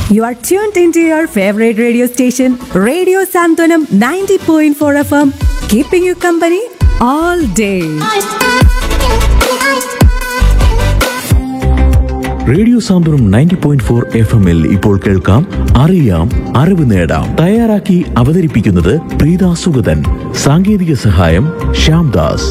You are tuned into your favorite radio station, Radio Santonam 90.4 FM, keeping you company all day. Radio Santhwanam ninety point four F എമ്മിൽ ഇപ്പോൾ കേൾക്കാം അറിയാം അറിവ് നേടാം തയ്യാറാക്കി അവതരിപ്പിക്കുന്നത് പ്രീത സുഗതൻ സാങ്കേതിക സഹായം ശ്യാംദാസ്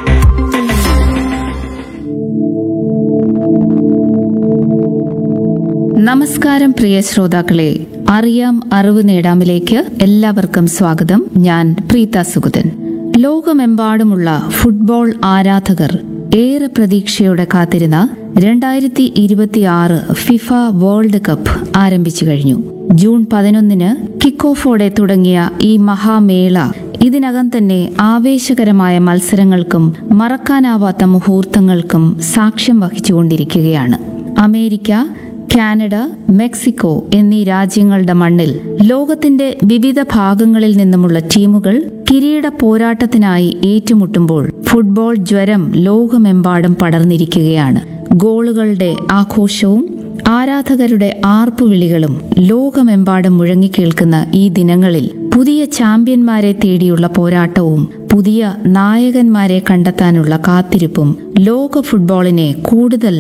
നമസ്കാരം പ്രിയ ശ്രോതാക്കളെ അറിയാം അറിവ് നേടാമിലേക്ക് എല്ലാവർക്കും സ്വാഗതം ഞാൻ പ്രീത സുഗതൻ ലോകമെമ്പാടുമുള്ള ഫുട്ബോൾ ആരാധകർ ഏറെ പ്രതീക്ഷയോടെ കാത്തിരുന്ന രണ്ടായിരത്തി ഇരുപത്തിയാറ് ഫിഫ വേൾഡ് കപ്പ് ആരംഭിച്ചു കഴിഞ്ഞു ജൂൺ പതിനൊന്നിന് കിക്ക് ഓഫോടെ തുടങ്ങിയ ഈ മഹാമേള ഇതിനകം തന്നെ ആവേശകരമായ മത്സരങ്ങൾക്കും മറക്കാനാവാത്ത മുഹൂർത്തങ്ങൾക്കും സാക്ഷ്യം വഹിച്ചുകൊണ്ടിരിക്കുകയാണ് അമേരിക്ക കാനഡ മെക്സിക്കോ എന്നീ രാജ്യങ്ങളുടെ മണ്ണിൽ ലോകത്തിന്റെ വിവിധ ഭാഗങ്ങളിൽ നിന്നുമുള്ള ടീമുകൾ കിരീട പോരാട്ടത്തിനായി ഏറ്റുമുട്ടുമ്പോൾ ഫുട്ബോൾ ജ്വരം ലോകമെമ്പാടും പടർന്നിരിക്കുകയാണ് ഗോളുകളുടെ ആഘോഷവും ആരാധകരുടെ ആർപ്പുവിളികളും ലോകമെമ്പാടും മുഴങ്ങിക്കേൾക്കുന്ന ഈ ദിനങ്ങളിൽ പുതിയ ചാമ്പ്യന്മാരെ തേടിയുള്ള പോരാട്ടവും പുതിയ നായകന്മാരെ കണ്ടെത്താനുള്ള കാത്തിരിപ്പും ലോക ഫുട്ബോളിനെ കൂടുതൽ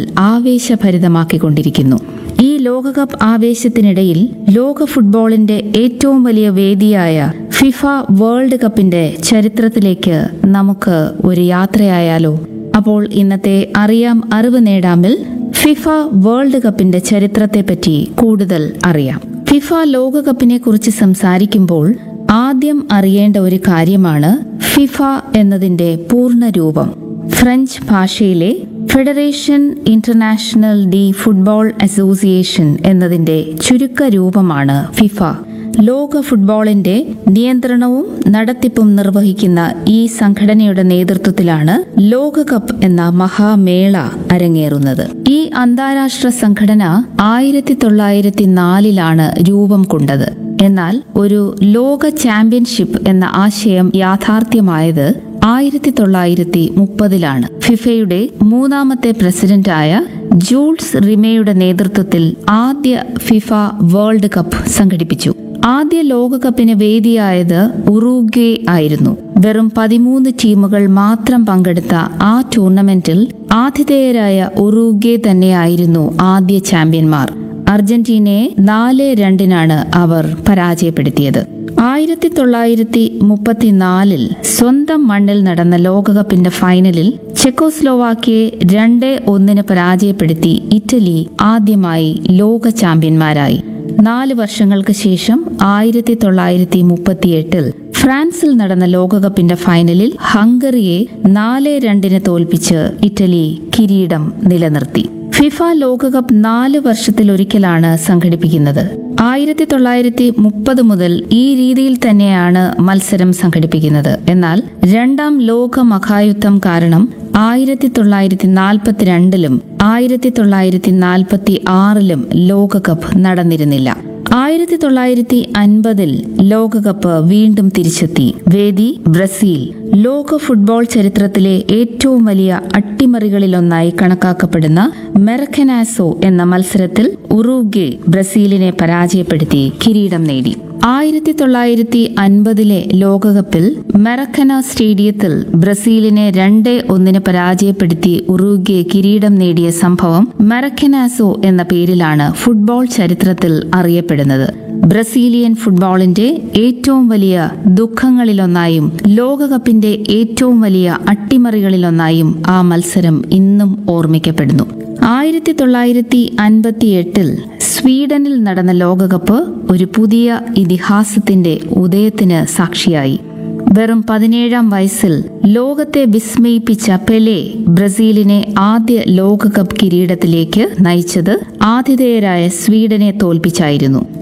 ആവേശഭരിതമാക്കിക്കൊണ്ടിരിക്കുന്നു ഈ ലോകകപ്പ് ആവേശത്തിനിടയിൽ ലോക ഫുട്ബോളിന്റെ ഏറ്റവും വലിയ വേദിയായ ഫിഫ വേൾഡ് കപ്പിന്റെ ചരിത്രത്തിലേക്ക് നമുക്ക് ഒരു യാത്രയായാലോ അപ്പോൾ ഇന്നത്തെ അറിയാം അറിവ് നേടാമിൽ ഫിഫ വേൾഡ് കപ്പിന്റെ ചരിത്രത്തെപ്പറ്റി കൂടുതൽ അറിയാം ഫിഫ ലോകകപ്പിനെ കുറിച്ച് സംസാരിക്കുമ്പോൾ ആദ്യം അറിയേണ്ട ഒരു കാര്യമാണ് ഫിഫ എന്നതിന്റെ പൂർണ്ണ രൂപം ഫ്രഞ്ച് ഭാഷയിലെ federation international de football association എന്നതിന്റെ ചുരുക്ക രൂപമാണ് ഫിഫ ലോക ഫുട്ബോളിന്റെ നിയന്ത്രണവും നടത്തിപ്പും നിർവഹിക്കുന്ന ഈ സംഘടനയുടെ നേതൃത്വത്തിലാണ് ലോകകപ്പ് എന്ന മഹാമേള അരങ്ങേറുന്നത് ഈ അന്താരാഷ്ട്ര സംഘടന ആയിരത്തി തൊള്ളായിരത്തി നാലിലാണ് രൂപം കൊണ്ടത് എന്നാൽ ഒരു ലോക ചാമ്പ്യൻഷിപ്പ് എന്ന ആശയം യാഥാർത്ഥ്യമായത് ആയിരത്തി തൊള്ളായിരത്തി മുപ്പതിലാണ് ഫിഫയുടെ മൂന്നാമത്തെ പ്രസിഡന്റായ ജൂൾസ് റിമയുടെ നേതൃത്വത്തിൽ ആദ്യ ഫിഫ വേൾഡ് കപ്പ് സംഘടിപ്പിച്ചു ആദ്യ ലോകകപ്പിന് വേദിയായത് ഉറുഗ്വേ ആയിരുന്നു വെറും പതിമൂന്ന് ടീമുകൾ മാത്രം പങ്കെടുത്ത ആ ടൂർണമെന്റിൽ ആതിഥേയരായ ഉറുഗ്വേ തന്നെയായിരുന്നു ആദ്യ ചാമ്പ്യന്മാർ അർജന്റീനയെ നാല് രണ്ടിനാണ് അവർ പരാജയപ്പെടുത്തിയത് ആയിരത്തി തൊള്ളായിരത്തി മുപ്പത്തിനാലിൽ സ്വന്തം മണ്ണിൽ നടന്ന ലോകകപ്പിന്റെ ഫൈനലിൽ ചെക്കോസ്ലോവാക്കിയെ രണ്ട് ഒന്നിന് പരാജയപ്പെടുത്തി ഇറ്റലി ആദ്യമായി ലോക ചാമ്പ്യന്മാരായി നാല് വർഷങ്ങൾക്ക് ശേഷം ആയിരത്തി തൊള്ളായിരത്തി മുപ്പത്തിയെട്ടിൽ ഫ്രാൻസിൽ നടന്ന ലോകകപ്പിന്റെ ഫൈനലിൽ ഹംഗറിയെ നാല് രണ്ടിന് തോൽപ്പിച്ച് ഇറ്റലി കിരീടം നിലനിർത്തി ഫിഫ ലോകകപ്പ് നാല് വർഷത്തിലൊരിക്കലാണ് സംഘടിപ്പിക്കുന്നത് ആയിരത്തി തൊള്ളായിരത്തി മുപ്പത് മുതൽ ഈ രീതിയിൽ തന്നെയാണ് മത്സരം സംഘടിപ്പിക്കുന്നത് എന്നാൽ രണ്ടാം ലോക മഹായുദ്ധം കാരണം ആയിരത്തി തൊള്ളായിരത്തി നാൽപ്പത്തിരണ്ടിലും ആയിരത്തി തൊള്ളായിരത്തി നാൽപ്പത്തി ആറിലും ലോകകപ്പ് നടന്നിരുന്നില്ല ആയിരത്തി തൊള്ളായിരത്തി അൻപതിൽ ലോകകപ്പ് വീണ്ടും തിരിച്ചെത്തി വേദി ബ്രസീൽ ലോക ഫുട്ബോൾ ചരിത്രത്തിലെ ഏറ്റവും വലിയ അട്ടിമറികളിലൊന്നായി കണക്കാക്കപ്പെടുന്ന മെറക്കനാസോ എന്ന മത്സരത്തിൽ ഉറുഗ്വെ ബ്രസീലിനെ പരാജയപ്പെടുത്തി കിരീടം നേടി ആയിരത്തി തൊള്ളായിരത്തി അൻപതിലെ ലോകകപ്പിൽ മെറക്കന സ്റ്റേഡിയത്തിൽ ബ്രസീലിനെ രണ്ട് ഒന്നിന് പരാജയപ്പെടുത്തി ഉറുഗ്വെ കിരീടം നേടിയ സംഭവം മെറക്കനാസോ എന്ന പേരിലാണ് ഫുട്ബോൾ ചരിത്രത്തിൽ അറിയപ്പെടുന്നത് ബ്രസീലിയൻ ഫുട്ബോളിന്റെ ഏറ്റവും വലിയ ദുഃഖങ്ങളിലൊന്നായും ലോകകപ്പിന്റെ ഏറ്റവും വലിയ അട്ടിമറികളിലൊന്നായും ആ മത്സരം ഇന്നും ഓർമ്മിക്കപ്പെടുന്നു ആയിരത്തി തൊള്ളായിരത്തി അൻപത്തി എട്ടിൽ സ്വീഡനിൽ നടന്ന ലോകകപ്പ് ഒരു പുതിയ ഇതിഹാസത്തിന്റെ ഉദയത്തിന് സാക്ഷിയായി വെറും പതിനേഴാം വയസ്സിൽ ലോകത്തെ വിസ്മയിപ്പിച്ച പെലെ ബ്രസീലിനെ ആദ്യ ലോകകപ്പ് കിരീടത്തിലേക്ക് നയിച്ചത് ആതിഥേയരായ സ്വീഡനെ തോൽപ്പിച്ചായിരുന്നു